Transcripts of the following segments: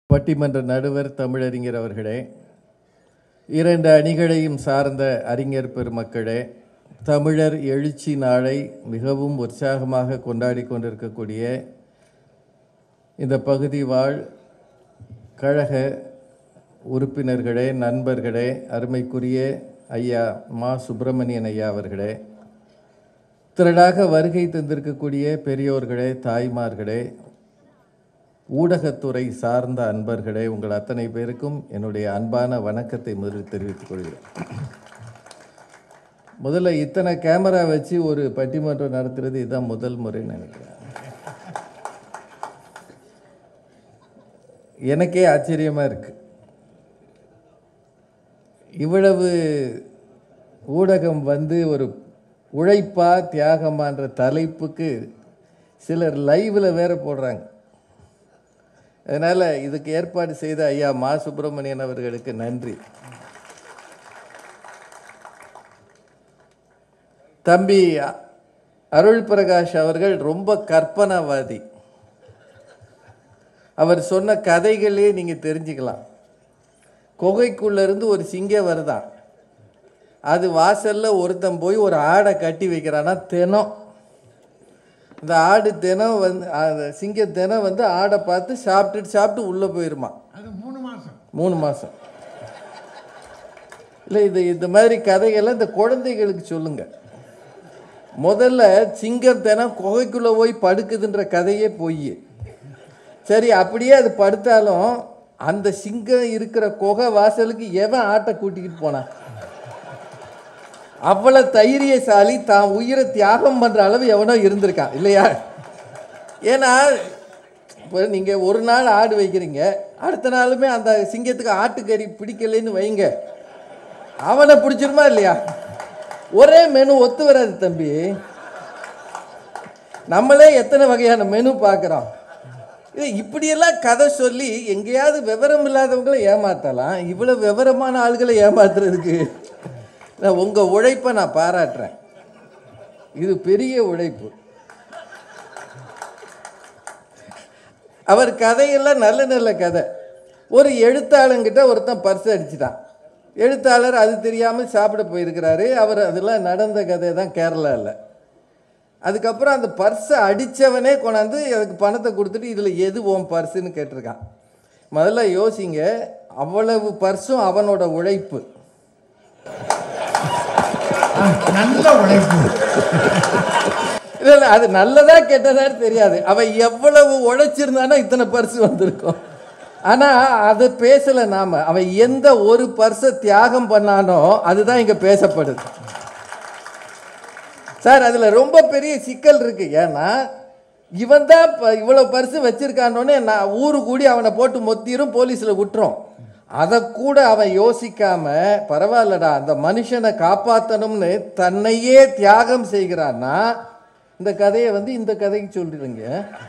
பட்டிமன்ற நடுவர் தமிழறிஞர் அவர்களே இரண்டு அணிகளையும் சார்ந்த அறிஞர் பெருமக்களே தமிழர் எழுச்சி நாளை மிகவும் உற்சாகமாக கொண்டாடி கொண்டிருக்கக்கூடிய இந்த பகுதி வாழ் கழக உறுப்பினர்களே நண்பர்களே அருமைக்குரிய ஐயா மா சுப்பிரமணியன் ஐயா அவர்களே திரளாக வருகை தந்திருக்கக்கூடிய பெரியோர்களே தாய்மார்களே ஊடகத்துறை சார்ந்த அன்பர்களே உங்கள் அத்தனை பேருக்கும் என்னுடைய அன்பான வணக்கத்தை முதலில் தெரிவித்துக் கொள்கிறேன் முதல்ல இத்தனை கேமரா வச்சு ஒரு பட்டிமன்றம் நடத்துறது இதுதான் முதல் முறைன்னு நினைக்கிறேன் எனக்கே ஆச்சரியமா இருக்கு இவ்வளவு ஊடகம் வந்து ஒரு உழைப்பா தியாகமான்ற தலைப்புக்கு சிலர் லைவ்ல வேற போடுறாங்க அதனால் இதுக்கு ஏற்பாடு செய்த ஐயா மா சுப்பிரமணியன் அவர்களுக்கு நன்றி தம்பி அ- அருள் பிரகாஷ் அவர்கள் ரொம்ப கற்பனாவாதி அவர் சொன்ன கதைகளே நீங்கள் தெரிஞ்சுக்கலாம் குகைக்குள்ள இருந்து ஒரு சிங்கம் வருதான் அது வாசல்ல ஒருத்தன் போய் ஒரு ஆடை கட்டி வைக்கிறான்னா தினம் இந்த ஆடு தினம் வந்து அந்த சிங்க தினம் வந்து ஆடை பார்த்து சாப்பிட்டுட்டு சாப்பிட்டு உள்ளே போயிருமா அது மூணு மாசம் மூணு மாதம் இல்லை இது இந்த மாதிரி கதைகள்லாம் இந்த குழந்தைகளுக்கு சொல்லுங்க முதல்ல சிங்கம் தினம் குகைக்குள்ளே போய் படுக்குதுன்ற கதையே பொய் சரி அப்படியே அது படுத்தாலும் அந்த சிங்கம் இருக்கிற குகை வாசலுக்கு எவன் ஆட்டை கூட்டிக்கிட்டு போனான் அவ்வளவு தைரியசாலி தான் உயிரை தியாகம் பண்ற அளவு எவனோ இருந்திருக்கான் இல்லையா ஏன்னா இப்போ நீங்க ஒரு நாள் ஆடு வைக்கிறீங்க அடுத்த நாளுமே அந்த சிங்கத்துக்கு ஆட்டுக்கறி பிடிக்கலைன்னு வைங்க அவனை பிடிச்சிருமா இல்லையா ஒரே மெனு ஒத்து வராது தம்பி நம்மளே எத்தனை வகையான மெனு பார்க்குறோம் இது இப்படியெல்லாம் கதை சொல்லி எங்கேயாவது விவரம் இல்லாதவங்களை ஏமாத்தலாம் இவ்வளோ விவரமான ஆளுகளை ஏமாத்துறதுக்கு நான் உங்கள் உழைப்பை நான் பாராட்டுறேன் இது பெரிய உழைப்பு அவர் கதையெல்லாம் நல்ல நல்ல கதை ஒரு எழுத்தாளங்கிட்ட ஒருத்தன் பர்ஸ் அடிச்சிட்டான் எழுத்தாளர் அது தெரியாமல் சாப்பிட போயிருக்கிறாரு அவர் அதெல்லாம் நடந்த கதை தான் கேரளாவில் அதுக்கப்புறம் அந்த பர்ஸை அடித்தவனே கொண்டாந்து அதுக்கு பணத்தை கொடுத்துட்டு இதில் எது உன் பர்ஸுன்னு கேட்டிருக்கான் முதல்ல யோசிங்க அவ்வளவு பர்ஸும் அவனோட உழைப்பு ஆ, நல்ல உழைப்பு இல்லை இல்லை அது நல்லதா கெட்டதான்னு தெரியாது அவன் எவ்வளவு உழைச்சிருந்தானோ இத்தனை பர்ஸ் வந்திருக்கும் ஆனால் அதை பேசலை நாம அவன் எந்த ஒரு பர்ஸை தியாகம் பண்ணானோ அதுதான் இங்கே பேசப்படுது சார் அதில் ரொம்ப பெரிய சிக்கல் இருக்கு ஏன்னா இவன் தான் இப்போ இவ்வளோ பர்ஸு வச்சிருக்கானோடனே நான் ஊரு கூடி அவனை போட்டு மொத்திரும் போலீஸில் விட்டுரும் அதை கூட அவன் யோசிக்காம பரவாயில்லடா அந்த மனுஷனை காப்பாற்றணும்னு தன்னையே தியாகம் செய்கிறான்னா இந்த கதையை வந்து இந்த கதைக்கு சொல்லிடுங்க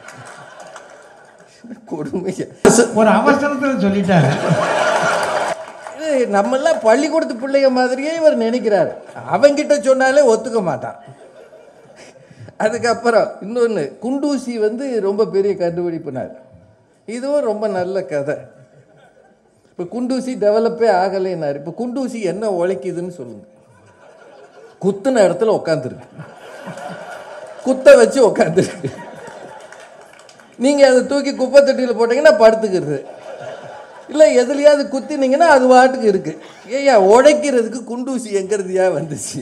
கொடுமையா ஒரு அவசரத்துல சொல்லிட்டாரு இது நம்மெல்லாம் பள்ளிக்கூடத்து பிள்ளைங்க மாதிரியே இவர் நினைக்கிறார் அவங்கிட்ட சொன்னாலே ஒத்துக்க மாட்டான் அதுக்கப்புறம் இன்னொன்று குண்டூசி வந்து ரொம்ப பெரிய கண்டுபிடிப்புனார் இதுவும் ரொம்ப நல்ல கதை இப்போ குண்டூசி டெவலப்பே ஆகலைன்னாரு இப்போ குண்டூசி என்ன உழைக்குதுன்னு சொல்லுங்க குத்துன இடத்துல உட்காந்துருக்கு குத்த வச்சு உட்காந்துருக்கு நீங்கள் அதை தூக்கி குப்பை தொட்டியில் போட்டீங்கன்னா படுத்துக்கிறது இல்லை எதுலையாவது குத்தினீங்கன்னா அது வாட்டுக்கு இருக்கு ஏய்யா உடைக்கிறதுக்கு குண்டூசி எங்கிறதுயா வந்துச்சு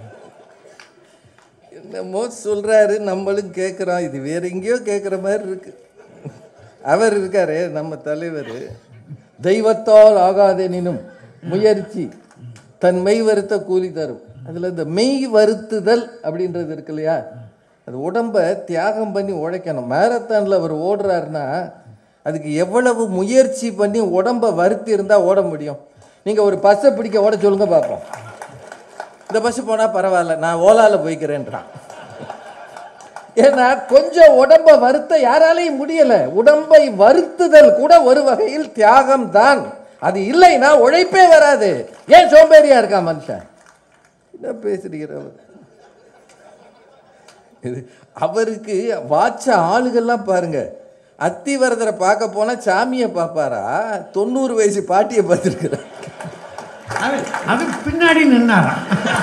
என்னமோ சொல்றாரு நம்மளும் கேட்குறோம் இது வேற எங்கேயோ கேட்குற மாதிரி இருக்கு அவர் இருக்காரு நம்ம தலைவர் தெய்வத்தால் ஆகாதெனினும் முயற்சி தன் மெய் வருத்த கூலி தரும் அதில் இந்த மெய் வருத்துதல் அப்படின்றது இருக்கு இல்லையா அது உடம்ப தியாகம் பண்ணி உழைக்கணும் மேரத்தானில் அவர் ஓடுறாருன்னா அதுக்கு எவ்வளவு முயற்சி பண்ணி உடம்ப வருத்தி இருந்தால் ஓட முடியும் நீங்கள் ஒரு பஸ்ஸை பிடிக்க ஓட சொல்லுங்க பார்ப்போம் இந்த பஸ் போனால் பரவாயில்ல நான் ஓலாவில் போய்க்கிறேன்றான் ஏன்னா கொஞ்சம் உடம்ப வருத்த யாராலையும் முடியல உடம்பை வருத்துதல் கூட ஒரு வகையில் தியாகம் தான் அது இல்லைன்னா உழைப்பே வராது ஏன் சோம்பேறியா இருக்கான் மனுஷன் என்ன பேசுறீங்க இது அவருக்கு வாட்ச ஆளுகள்லாம் பாருங்க அத்திவரதரை பார்க்க போனா சாமியை பார்ப்பாரா தொண்ணூறு வயசு பாட்டியை பார்த்துருக்குறார் அது அது பின்னாடி நின்னாராம்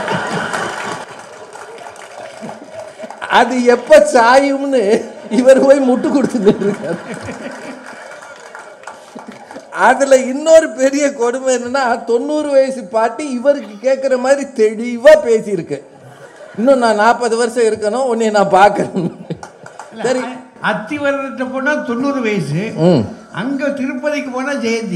அது எப்ப சாயும்னு இவர் போய் முட்டு கொடுத்து நின்றுருக்காரு அதுல இன்னொரு பெரிய கொடுமை என்னன்னா தொண்ணூறு வயசு பாட்டி இவருக்கு கேட்குற மாதிரி தெளிவா பேசியிருக்கு இன்னும் நான் நாற்பது வருஷம் இருக்கணும் உன்னை நான் பார்க்கணும் சரி அத்திவரதத்தை போனா தொண்ணூறு வயசு ம் அங்க திருப்பதிக்கு போனா ஜெயந்தி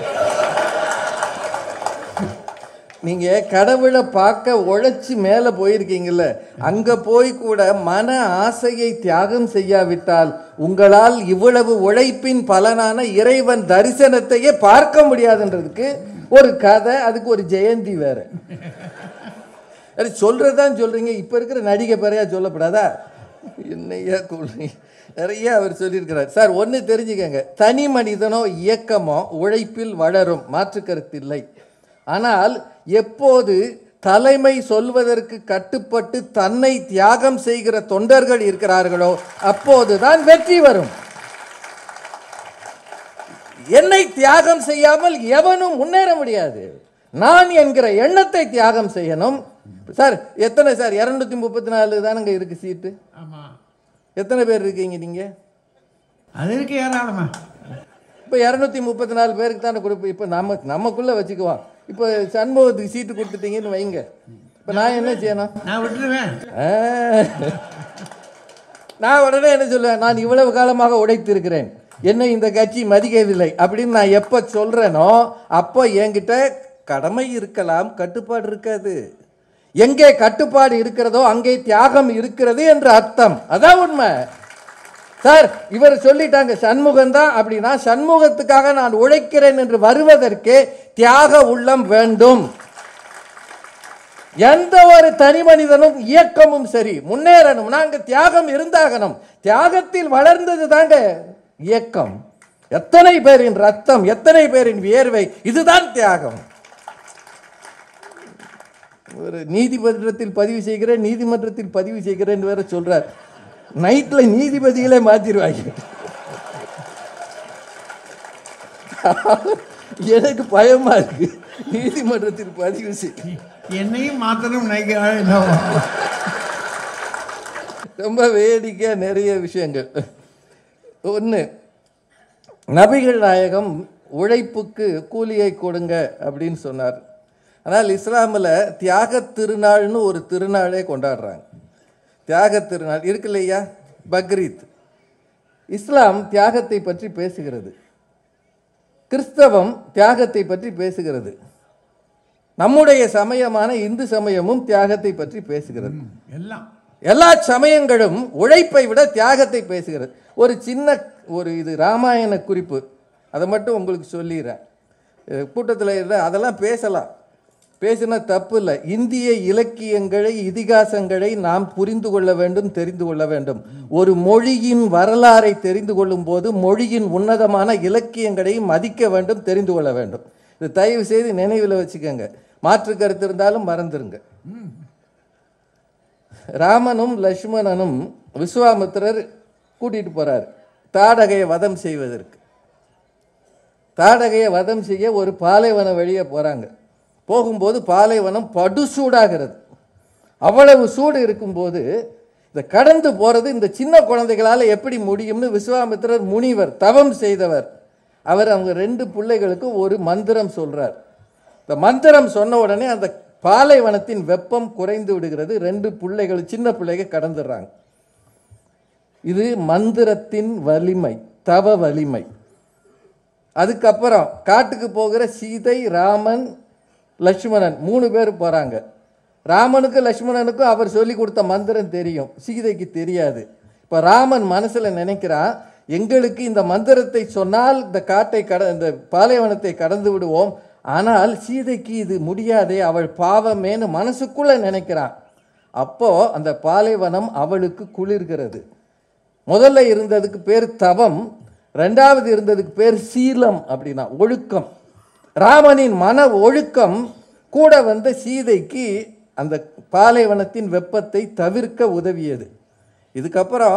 நீங்க கடவுளை பார்க்க உழைச்சி மேலே போயிருக்கீங்கல்ல அங்க போய் கூட மன ஆசையை தியாகம் செய்யாவிட்டால் உங்களால் இவ்வளவு உழைப்பின் பலனான இறைவன் தரிசனத்தையே பார்க்க முடியாதுன்றதுக்கு ஒரு கதை அதுக்கு ஒரு ஜெயந்தி வேற அது சொல்றதுதான் சொல்றீங்க இப்ப இருக்கிற நடிகை பெறையா சொல்லப்படாதா என்னையா கொள்றீங்க நிறைய அவர் சொல்லியிருக்கிறார் சார் ஒன்று தெரிஞ்சுக்கங்க தனி மனிதனோ இயக்கமோ உழைப்பில் வளரும் மாற்று கருத்தில்லை ஆனால் எப்போது தலைமை சொல்வதற்கு கட்டுப்பட்டு தன்னை தியாகம் செய்கிற தொண்டர்கள் இருக்கிறார்களோ அப்போதுதான் வெற்றி வரும் என்னை தியாகம் செய்யாமல் எவனும் முன்னேற முடியாது நான் என்கிற எண்ணத்தை தியாகம் செய்யணும் சார் எத்தனை சார் இரநூத்தி முப்பத்தி நாலு தானங்க இருக்கு சீட்டு ஆமா எத்தனை பேர் இருக்கீங்க நீங்க அது இருக்கு ஏராளமா இப்போ இரநூத்தி முப்பத்தி நாலு பேருக்கு தானே கொடுப்போம் இப்போ நம்ம நமக்குள்ளே வச்சுக்குவோம் இப்போ சண்முகத்துக்கு சீட்டு கொடுத்துட்டீங்கன்னு வைங்க இப்போ நான் என்ன செய்யணும் நான் விட்டுருவேன் ஆ. நான் உடனே என்ன சொல்லுவேன் நான் இவ்வளவு காலமாக உழைத்திருக்கிறேன் என்னை இந்த கட்சி மதிக்கவில்லை அப்படின்னு நான் எப்போ சொல்கிறேனோ அப்போ என்கிட்ட கடமை இருக்கலாம் கட்டுப்பாடு இருக்காது எங்கே கட்டுப்பாடு இருக்கிறதோ அங்கே தியாகம் இருக்கிறது என்று அர்த்தம் அதான் உண்மை சார் இவர் சொல்லிட்டாங்க சண்முகம் தான் அப்படின்னா சண்முகத்துக்காக நான் உழைக்கிறேன் என்று வருவதற்கு தியாக உள்ளம் வேண்டும் எந்த ஒரு தனி மனிதனும் இயக்கமும் சரி முன்னேறணும் நாங்க தியாகம் இருந்தாகணும் தியாகத்தில் வளர்ந்தது தாங்க இயக்கம் எத்தனை பேரின் ரத்தம் எத்தனை பேரின் வியர்வை இதுதான் தியாகம் ஒரு நீதிமன்றத்தில் பதிவு செய்கிறேன் நீதிமன்றத்தில் பதிவு செய்கிறேன் வேற சொல்றார் நைட்ல நீதிபதிகளே மாத்திருவாங்க எனக்கு பயமா இருக்கு நீதிமன்றத்தில் பதிவு செய் என்னையும் மாத்தணும் நினைக்கிறாள் இல்லை ரொம்ப வேடிக்கையாக நிறைய விஷயங்கள் ஒன்று நபிகள் நாயகம் உழைப்புக்கு கூலியை கொடுங்க அப்படின்னு சொன்னார் ஆனால் இஸ்லாமில் தியாக திருநாள்னு ஒரு திருநாளே கொண்டாடுறாங்க தியாக திருநாள் இருக்கு இல்லையா பக்ரீத் இஸ்லாம் தியாகத்தை பற்றி பேசுகிறது கிறிஸ்தவம் தியாகத்தை பற்றி பேசுகிறது நம்முடைய சமயமான இந்து சமயமும் தியாகத்தை பற்றி பேசுகிறது எல்லாம் எல்லா சமயங்களும் உழைப்பை விட தியாகத்தை பேசுகிறது ஒரு சின்ன ஒரு இது ராமாயண குறிப்பு அதை மட்டும் உங்களுக்கு சொல்லிடுறேன் கூட்டத்தில் இல்லை அதெல்லாம் பேசலாம் பேசினா தப்பு இல்லை இந்திய இலக்கியங்களை இதிகாசங்களை நாம் புரிந்து கொள்ள வேண்டும் தெரிந்து கொள்ள வேண்டும் ஒரு மொழியின் வரலாறை தெரிந்து கொள்ளும் போது மொழியின் உன்னதமான இலக்கியங்களை மதிக்க வேண்டும் தெரிந்து கொள்ள வேண்டும் இது தயவு செய்து நினைவில் வச்சுக்கோங்க மாற்று கருத்து இருந்தாலும் மறந்துருங்க ராமனும் லக்ஷ்மணனும் விஸ்வாமித்திரர் கூட்டிட்டு போறார் தாடகையை வதம் செய்வதற்கு தாடகையை வதம் செய்ய ஒரு பாலைவனம் வெளியே போறாங்க போகும்போது பாலைவனம் படுசூடாகிறது அவ்வளவு சூடு இருக்கும்போது இந்த கடந்து போறது இந்த சின்ன குழந்தைகளால் எப்படி முடியும்னு விஸ்வாமித்திரர் முனிவர் தவம் செய்தவர் அவர் அவங்க ரெண்டு பிள்ளைகளுக்கும் ஒரு மந்திரம் சொல்றார் இந்த மந்திரம் சொன்ன உடனே அந்த பாலைவனத்தின் வெப்பம் குறைந்து விடுகிறது ரெண்டு பிள்ளைகள் சின்ன பிள்ளைகள் கடந்துடுறாங்க இது மந்திரத்தின் வலிமை தவ வலிமை அதுக்கப்புறம் காட்டுக்கு போகிற சீதை ராமன் லக்ஷ்மணன் மூணு பேர் போகிறாங்க ராமனுக்கு லக்ஷ்மணனுக்கும் அவர் சொல்லி கொடுத்த மந்திரம் தெரியும் சீதைக்கு தெரியாது இப்போ ராமன் மனசில் நினைக்கிறான் எங்களுக்கு இந்த மந்திரத்தை சொன்னால் இந்த காட்டை கட இந்த பாலைவனத்தை கடந்து விடுவோம் ஆனால் சீதைக்கு இது முடியாதே அவள் பாவமேன்னு மனசுக்குள்ளே நினைக்கிறான் அப்போ அந்த பாலைவனம் அவளுக்கு குளிர்கிறது முதல்ல இருந்ததுக்கு பேர் தவம் ரெண்டாவது இருந்ததுக்கு பேர் சீலம் அப்படின்னா ஒழுக்கம் ராமனின் மன ஒழுக்கம் கூட வந்த சீதைக்கு அந்த பாலைவனத்தின் வெப்பத்தை தவிர்க்க உதவியது இதுக்கப்புறம்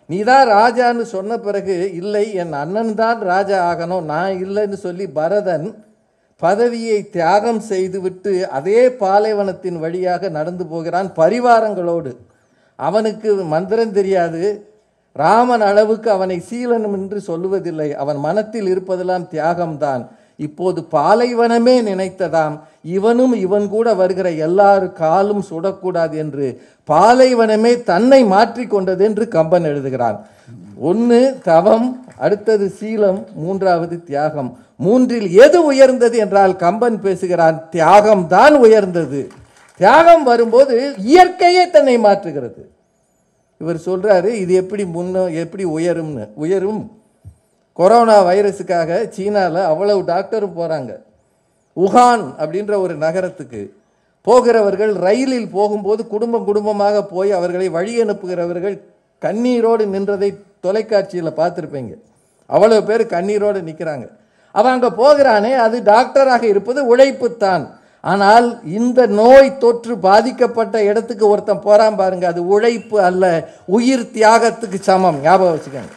நீ தான் ராஜான்னு சொன்ன பிறகு இல்லை என் அண்ணன் தான் ராஜா ஆகணும் நான் இல்லைன்னு சொல்லி பரதன் பதவியை தியாகம் செய்துவிட்டு அதே பாலைவனத்தின் வழியாக நடந்து போகிறான் பரிவாரங்களோடு அவனுக்கு மந்திரம் தெரியாது ராமன் அளவுக்கு அவனை சீலனும் என்று சொல்லுவதில்லை அவன் மனத்தில் இருப்பதெல்லாம் தியாகம்தான் இப்போது பாலைவனமே நினைத்ததாம் இவனும் இவன் கூட வருகிற எல்லாரு காலும் சுடக்கூடாது என்று பாலைவனமே தன்னை மாற்றிக்கொண்டது என்று கம்பன் எழுதுகிறான் ஒன்று தவம் அடுத்தது சீலம் மூன்றாவது தியாகம் மூன்றில் எது உயர்ந்தது என்றால் கம்பன் பேசுகிறான் தியாகம் தான் உயர்ந்தது தியாகம் வரும்போது இயற்கையே தன்னை மாற்றுகிறது இவர் சொல்றாரு இது எப்படி முன்ன எப்படி உயரும்னு உயரும் கொரோனா வைரஸுக்காக சீனாவில் அவ்வளவு டாக்டரும் போகிறாங்க உகான் அப்படின்ற ஒரு நகரத்துக்கு போகிறவர்கள் ரயிலில் போகும்போது குடும்பம் குடும்பமாக போய் அவர்களை வழி அனுப்புகிறவர்கள் கண்ணீரோடு நின்றதை தொலைக்காட்சியில் பார்த்துருப்பீங்க அவ்வளோ பேர் கண்ணீரோடு நிற்கிறாங்க அவன் அங்கே போகிறானே அது டாக்டராக இருப்பது உழைப்புத்தான் ஆனால் இந்த நோய் தொற்று பாதிக்கப்பட்ட இடத்துக்கு ஒருத்தன் போறான் பாருங்க அது உழைப்பு அல்ல உயிர் தியாகத்துக்கு சமம் ஞாபகம் வச்சுக்கோங்க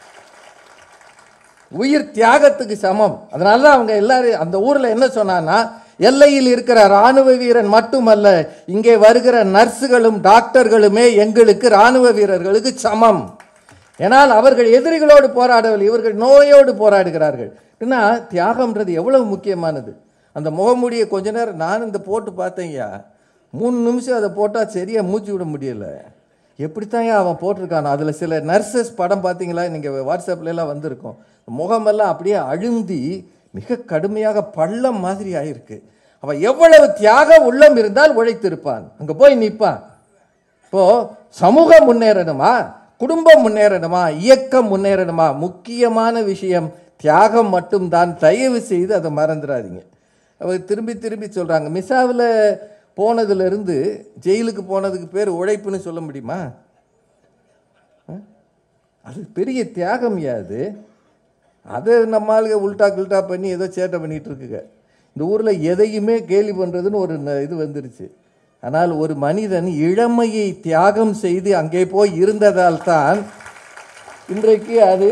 உயிர் தியாகத்துக்கு சமம் அதனால தான் அவங்க எல்லாரும் அந்த ஊரில் என்ன சொன்னான்னா எல்லையில் இருக்கிற இராணுவ வீரன் மட்டுமல்ல இங்கே வருகிற நர்ஸுகளும் டாக்டர்களுமே எங்களுக்கு இராணுவ வீரர்களுக்கு சமம் ஏனால் அவர்கள் எதிரிகளோடு போராடவில்லை இவர்கள் நோயோடு போராடுகிறார்கள் ஏன்னா தியாகம்ன்றது எவ்வளவு முக்கியமானது அந்த முகமூடியை கொஞ்ச நேரம் நான் இந்த போட்டு பார்த்தேன்யா மூணு நிமிஷம் அதை போட்டால் சரியாக மூச்சு விட முடியல எப்படித்தான் அவன் போட்டிருக்கானோ அதில் சில நர்சஸ் படம் பார்த்தீங்களா நீங்கள் வாட்ஸ்அப்ல எல்லாம் வந்திருக்கும் முகமெல்லாம் அப்படியே அழுந்தி மிக கடுமையாக பள்ளம் மாதிரி ஆயிருக்கு அவன் எவ்வளவு தியாக உள்ளம் இருந்தால் உழைத்திருப்பான் அங்கே போய் நிற்பான் இப்போ சமூகம் முன்னேறணுமா குடும்பம் முன்னேறணுமா இயக்கம் முன்னேறணுமா முக்கியமான விஷயம் தியாகம் மட்டும்தான் தயவு செய்து அதை மறந்துடாதீங்க அவர் திரும்பி திரும்பி சொல்கிறாங்க மிசாவில் போனதுலேருந்து ஜெயிலுக்கு போனதுக்கு பேர் உழைப்புன்னு சொல்ல முடியுமா ஆ? அது பெரிய தியாகம் அது அதை நம்ம ஆளுங்க உல்டா கில்டா பண்ணி ஏதோ சேட்டை பண்ணிட்டு இருக்குங்க இந்த ஊரில் எதையுமே கேலி பண்ணுறதுன்னு ஒரு ந- இது வந்துருச்சு ஆனால் ஒரு மனிதன் இளமையை தியாகம் செய்து அங்கே போய் இருந்ததால் தான் இன்றைக்கு அது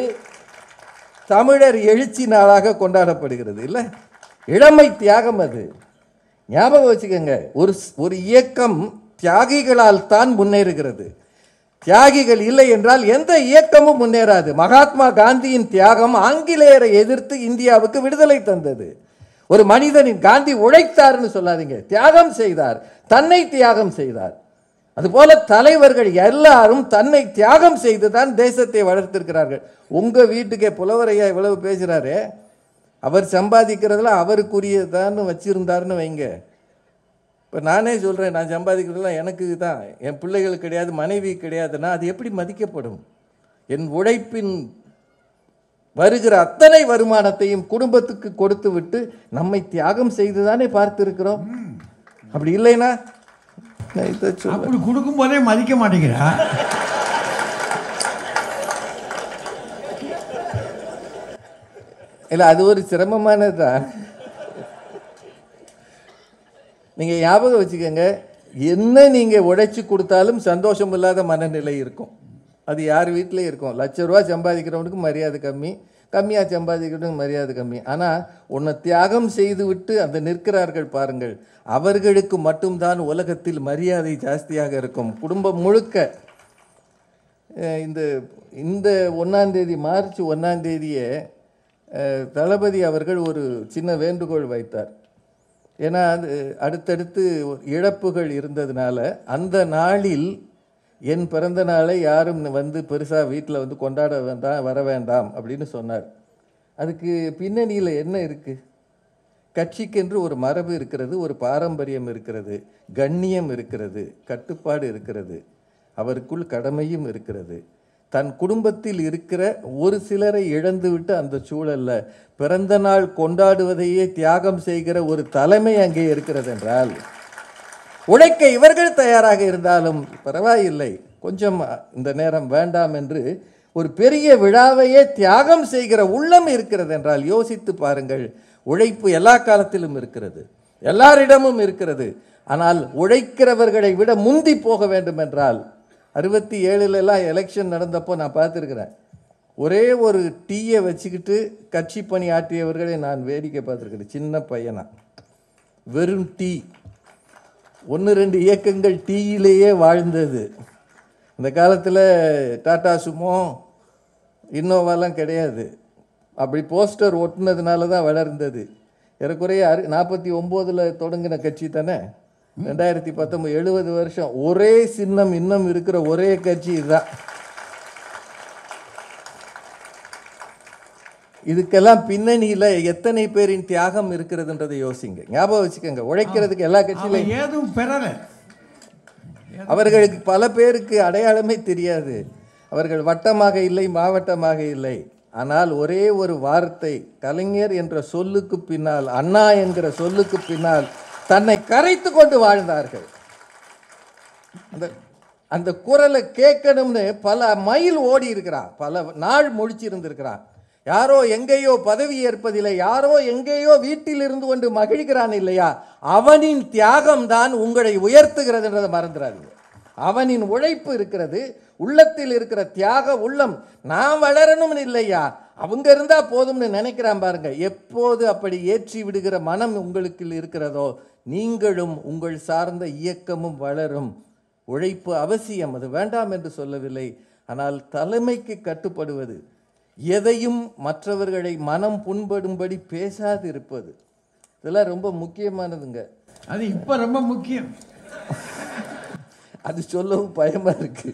தமிழர் எழுச்சி நாளாக கொண்டாடப்படுகிறது இல்லை இளமை தியாகம் அது ஞாபகம் வச்சுக்கோங்க ஒரு ஸ்- ஒரு இயக்கம் தியாகிகளால் தான் முன்னேறுகிறது தியாகிகள் இல்லை என்றால் எந்த இயக்கமும் முன்னேறாது மகாத்மா காந்தியின் தியாகம் ஆங்கிலேயரை எதிர்த்து இந்தியாவுக்கு விடுதலை தந்தது ஒரு மனிதனின் காந்தி உழைத்தார்னு சொல்லாதீங்க தியாகம் செய்தார் தன்னை தியாகம் செய்தார் அதுபோல தலைவர்கள் எல்லாரும் தன்னை தியாகம் செய்து தான் தேசத்தை வளர்த்திருக்கிறார்கள் உங்க வீட்டுக்கே புலவரையா இவ்வளவு பேசுறாரு அவர் சம்பாதிக்கிறதுல அவருக்குரியதான்னு வச்சிருந்தாருன்னு வைங்க இப்போ நானே சொல்கிறேன் நான் சம்பாதிக்கிறதுலாம் எனக்கு தான் என் பிள்ளைகளுக்கு கிடையாது மனைவி கிடையாதுன்னா அது எப்படி மதிக்கப்படும் என் உழைப்பின் வருகிற அத்தனை வருமானத்தையும் குடும்பத்துக்கு கொடுத்து விட்டு நம்மை தியாகம் செய்து தானே பார்த்திருக்கிறோம் அப்படி இல்லைன்னா நான் இதை சொல்ல அப்படி கொடுக்கும் போதே மதிக்க மாட்டேங்கிறா இல்லை அது ஒரு சிரமமானது தான் நீங்கள் ஞாபகம் வச்சுக்கோங்க என்ன நீங்கள் உழைச்சி கொடுத்தாலும் சந்தோஷம் இல்லாத மனநிலை இருக்கும் அது யார் வீட்லேயும் இருக்கும் லட்ச ரூபா சம்பாதிக்கிறவனுக்கு மரியாதை கம்மி கம்மியாக சம்பாதிக்கிறவனுக்கு மரியாதை கம்மி ஆனால் உன்னை தியாகம் செய்து விட்டு அந்த நிற்கிறார்கள் பாருங்கள் அவர்களுக்கு மட்டும்தான் உலகத்தில் மரியாதை ஜாஸ்தியாக இருக்கும் குடும்பம் முழுக்க அஹ் இந்த இந்த ஒன்றாந்தேதி மார்ச் ஒன்றாந்தேதியே தளபதி அவர்கள் ஒரு சின்ன வேண்டுகோள் வைத்தார் ஏன்னா அது அடுத்தடுத்து இழப்புகள் இருந்ததுனால அந்த நாளில் என் பிறந்த நாளை யாரும் வந்து பெருசாக வீட்டில் வந்து கொண்டாட வேண்டாம் வர வேண்டாம் அப்படின்னு சொன்னார் அதுக்கு பின்னணியில் என்ன இருக்குது கட்சிக்கென்று ஒரு மரபு இருக்கிறது ஒரு பாரம்பரியம் இருக்கிறது கண்ணியம் இருக்கிறது கட்டுப்பாடு இருக்கிறது அவருக்குள் கடமையும் இருக்கிறது தன் குடும்பத்தில் இருக்கிற ஒரு சிலரை இழந்துவிட்டு அந்த சூழல்ல பிறந்த நாள் கொண்டாடுவதையே தியாகம் செய்கிற ஒரு தலைமை அங்கே இருக்கிறது என்றால் உழைக்க இவர்கள் தயாராக இருந்தாலும் பரவாயில்லை கொஞ்சம் இந்த நேரம் வேண்டாம் என்று ஒரு பெரிய விழாவையே தியாகம் செய்கிற உள்ளம் இருக்கிறது என்றால் யோசித்து பாருங்கள் உழைப்பு எல்லா காலத்திலும் இருக்கிறது எல்லாரிடமும் இருக்கிறது ஆனால் உழைக்கிறவர்களை விட முந்தி போக வேண்டும் என்றால் அறுபத்தி ஏழுலலாம் எலெக்ஷன் நடந்தப்போ நான் பார்த்துருக்குறேன் ஒரே ஒரு டீயை வச்சுக்கிட்டு கட்சி பணி ஆற்றியவர்களை நான் வேடிக்கை பார்த்துருக்கிறேன் சின்ன பையனா வெறும் டீ ஒன்று ரெண்டு இயக்கங்கள் டீயிலேயே வாழ்ந்தது இந்த காலத்தில் டாடா சுமோ இன்னோவாலாம் கிடையாது அப்படி போஸ்டர் ஒட்டுனதுனால தான் வளர்ந்தது ஏறக்குறைய அறு நாற்பத்தி ஒம்போதில் தொடங்கின கட்சி தானே ரெண்டாயிரத்தி பத்தொம்பது எழுபது வருஷம் ஒரே சின்னம் இன்னும் இருக்கிற ஒரே கட்சி இதுதான் இதுக்கெல்லாம் பின்னணியில் எத்தனை பேரின் தியாகம் இருக்கிறதுன்றதை யோசிங்க ஞாபகம் வச்சுக்கோங்க உழைக்கிறதுக்கு எல்லா கட்சியிலையும் அவன் ஏதும் பெறல அவர்களுக்கு பல பேருக்கு அடையாளமே தெரியாது அவர்கள் வட்டமாக இல்லை மாவட்டமாக இல்லை ஆனால் ஒரே ஒரு வார்த்தை கலைஞர் என்ற சொல்லுக்கு பின்னால் அண்ணா என்கிற சொல்லுக்கு பின்னால் தன்னை கரைத்து கொண்டு வாழ்ந்தார்கள் அந்த அந்த குரலை கேட்கணும்னு பல மைல் ஓடி இருக்கிறான் பல நாள் முழிச்சிருந்திருக்கிறான் யாரோ எங்கேயோ பதவி ஏற்பதில்லை யாரோ எங்கேயோ வீட்டில் இருந்து கொண்டு மகிழ்கிறான் இல்லையா அவனின் தியாகம் தான் உங்களை உயர்த்துகிறதுன்றதை மறந்துடாதீங்க அவனின் உழைப்பு இருக்கிறது உள்ளத்தில் இருக்கிற தியாக உள்ளம் நான் வளரணும்னு இல்லையா அவங்க இருந்தா போதும்னு நினைக்கிறான் பாருங்க எப்போது அப்படி ஏற்றி விடுகிற மனம் உங்களுக்கு இருக்கிறதோ நீங்களும் உங்கள் சார்ந்த இயக்கமும் வளரும் உழைப்பு அவசியம் அது வேண்டாம் என்று சொல்லவில்லை ஆனால் தலைமைக்கு கட்டுப்படுவது எதையும் மற்றவர்களை மனம் புண்படும்படி பேசாது இருப்பது இதெல்லாம் ரொம்ப முக்கியமானதுங்க அது இப்போ ரொம்ப முக்கியம் அது சொல்லவும் பயமா இருக்கு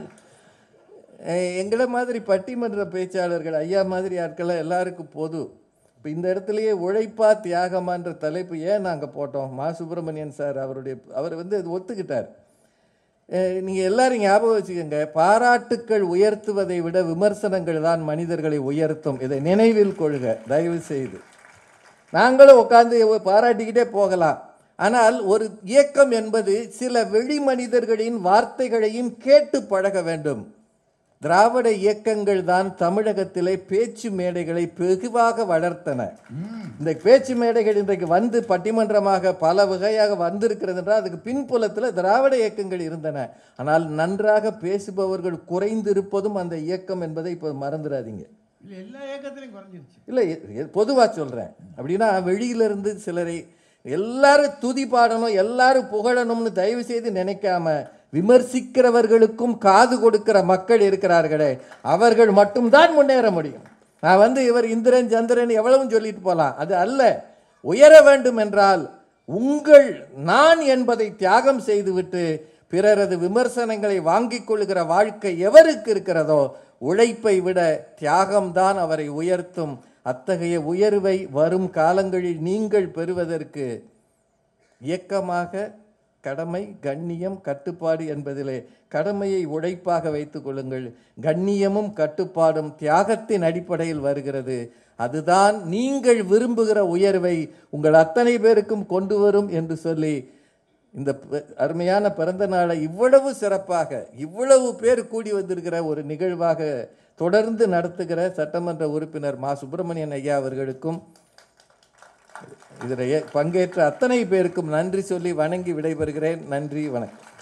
அஹ் எங்களை மாதிரி பட்டிமன்ற பேச்சாளர்கள் ஐயா மாதிரி ஆட்கள்லாம் எல்லாருக்கும் பொது இப்போ இந்த இடத்துலயே உழைப்பா தியாகமான்ற தலைப்பு ஏன் நாங்கள் போட்டோம் மா சுப்பிரமணியன் சார் அவருடைய அவர் வந்து அது ஒத்துக்கிட்டார் அஹ் நீங்க எல்லாரும் ஞாபகம் வச்சுக்கோங்க பாராட்டுக்கள் உயர்த்துவதை விட விமர்சனங்கள் தான் மனிதர்களை உயர்த்தும் இதை நினைவில் கொள்க தயவு செய்து நாங்களும் உட்காந்து பாராட்டிக்கிட்டே போகலாம் ஆனால் ஒரு இயக்கம் என்பது சில வெளி மனிதர்களின் வார்த்தைகளையும் கேட்டு பழக வேண்டும் திராவிட இயக்கங்கள் தான் தமிழகத்திலே பேச்சு மேடைகளை வெகுவாக வளர்த்தன இந்த பேச்சு மேடைகள் இன்றைக்கு வந்து பட்டிமன்றமாக பல வகையாக வந்திருக்கிறது என்றால் அதுக்கு பின்புலத்தில் திராவிட இயக்கங்கள் இருந்தன ஆனால் நன்றாக பேசுபவர்கள் குறைந்திருப்பதும் அந்த இயக்கம் என்பதை இப்போ மறந்துடாதீங்க இல்லை எல்லா இயக்கத்திலையும் குறைஞ்சிருச்சு இல்லை பொதுவாக சொல்கிறேன் அப்படின்னா வெளியிலிருந்து சிலரை எல்லாரும் துதி பாடணும் எல்லாரும் புகழணும்னு தயவு செய்து நினைக்காம விமர்சிக்கிறவர்களுக்கும் காது கொடுக்கிற மக்கள் இருக்கிறார்களே அவர்கள் மட்டும்தான் முன்னேற முடியும் நான் வந்து இவர் இந்திரன் சந்திரன் எவ்வளவும் சொல்லிட்டு போகலாம் அது அல்ல உயர வேண்டும் என்றால் உங்கள் நான் என்பதை தியாகம் செய்துவிட்டு பிறரது விமர்சனங்களை வாங்கிக் கொள்கிற வாழ்க்கை எவருக்கு இருக்கிறதோ உழைப்பை விட தியாகம்தான் அவரை உயர்த்தும் அத்தகைய உயர்வை வரும் காலங்களில் நீங்கள் பெறுவதற்கு இயக்கமாக கடமை கண்ணியம் கட்டுப்பாடு என்பதிலே கடமையை உழைப்பாக வைத்துக் கொள்ளுங்கள் கண்ணியமும் கட்டுப்பாடும் தியாகத்தின் அடிப்படையில் வருகிறது அதுதான் நீங்கள் விரும்புகிற உயர்வை உங்கள் அத்தனை பேருக்கும் கொண்டு வரும் என்று சொல்லி இந்த ப- அருமையான பிறந்த நாளை இவ்வளவு சிறப்பாக இவ்வளவு பேர் கூடி வந்திருக்கிற ஒரு நிகழ்வாக தொடர்ந்து நடத்துகிற சட்டமன்ற உறுப்பினர் மா சுப்பிரமணியன் ஐயா அவர்களுக்கும் இதில் பங்கேற்ற அத்தனை பேருக்கும் நன்றி சொல்லி வணங்கி விடைபெறுகிறேன் நன்றி வணக்கம்